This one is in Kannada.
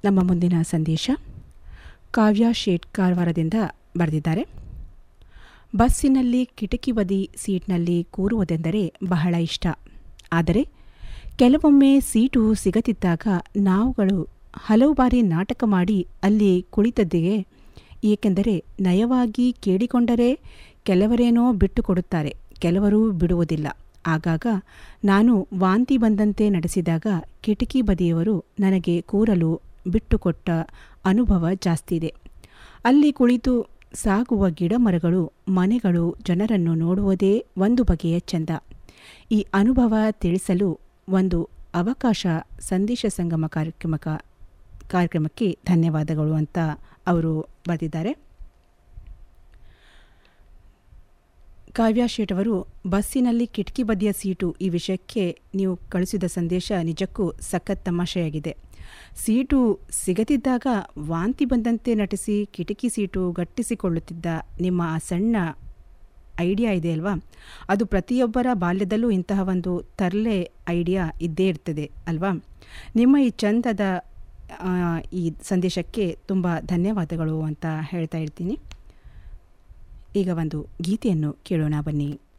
ನಮ್ಮ ಮುಂದಿನ ಸಂದೇಶ ಕಾವ್ಯ ಶೇಟ್ ಕಾರವಾರದಿಂದ ಬರೆದಿದ್ದಾರೆ ಬಸ್ಸಿನಲ್ಲಿ ಕಿಟಕಿ ಬದಿ ಸೀಟ್ನಲ್ಲಿ ಕೂರುವುದೆಂದರೆ ಬಹಳ ಇಷ್ಟ ಆದರೆ ಕೆಲವೊಮ್ಮೆ ಸೀಟು ಸಿಗದಿದ್ದಾಗ ನಾವುಗಳು ಹಲವು ಬಾರಿ ನಾಟಕ ಮಾಡಿ ಅಲ್ಲಿ ಕುಳಿತದ್ದೇ ಏಕೆಂದರೆ ನಯವಾಗಿ ಕೇಳಿಕೊಂಡರೆ ಕೆಲವರೇನೋ ಬಿಟ್ಟು ಕೊಡುತ್ತಾರೆ ಕೆಲವರು ಬಿಡುವುದಿಲ್ಲ ಆಗಾಗ ನಾನು ವಾಂತಿ ಬಂದಂತೆ ನಡೆಸಿದಾಗ ಕಿಟಕಿ ಬದಿಯವರು ನನಗೆ ಕೂರಲು ಬಿಟ್ಟುಕೊಟ್ಟ ಅನುಭವ ಜಾಸ್ತಿ ಇದೆ ಅಲ್ಲಿ ಕುಳಿತು ಸಾಗುವ ಗಿಡಮರಗಳು ಮನೆಗಳು ಜನರನ್ನು ನೋಡುವುದೇ ಒಂದು ಬಗೆಯ ಚಂದ ಈ ಅನುಭವ ತಿಳಿಸಲು ಒಂದು ಅವಕಾಶ ಸಂದೇಶ ಸಂಗಮ ಕಾರ್ಯಕ್ರಮಕ ಕಾರ್ಯಕ್ರಮಕ್ಕೆ ಧನ್ಯವಾದಗಳು ಅಂತ ಅವರು ಬರೆದಿದ್ದಾರೆ ಕಾವ್ಯ ಶೇಟ್ ಅವರು ಬಸ್ಸಿನಲ್ಲಿ ಕಿಟಕಿ ಬದಿಯ ಸೀಟು ಈ ವಿಷಯಕ್ಕೆ ನೀವು ಕಳಿಸಿದ ಸಂದೇಶ ನಿಜಕ್ಕೂ ಸಖತ್ ತಮಾಷೆಯಾಗಿದೆ ಸೀಟು ಸಿಗದಿದ್ದಾಗ ವಾಂತಿ ಬಂದಂತೆ ನಟಿಸಿ ಕಿಟಕಿ ಸೀಟು ಗಟ್ಟಿಸಿಕೊಳ್ಳುತ್ತಿದ್ದ ನಿಮ್ಮ ಆ ಸಣ್ಣ ಐಡಿಯಾ ಇದೆ ಅಲ್ವಾ ಅದು ಪ್ರತಿಯೊಬ್ಬರ ಬಾಲ್ಯದಲ್ಲೂ ಇಂತಹ ಒಂದು ತರಲೆ ಐಡಿಯಾ ಇದ್ದೇ ಇರ್ತದೆ ಅಲ್ವಾ ನಿಮ್ಮ ಈ ಚಂದದ ಈ ಸಂದೇಶಕ್ಕೆ ತುಂಬ ಧನ್ಯವಾದಗಳು ಅಂತ ಹೇಳ್ತಾ ಇರ್ತೀನಿ ಈಗ ಒಂದು ಗೀತೆಯನ್ನು ಕೇಳೋಣ ಬನ್ನಿ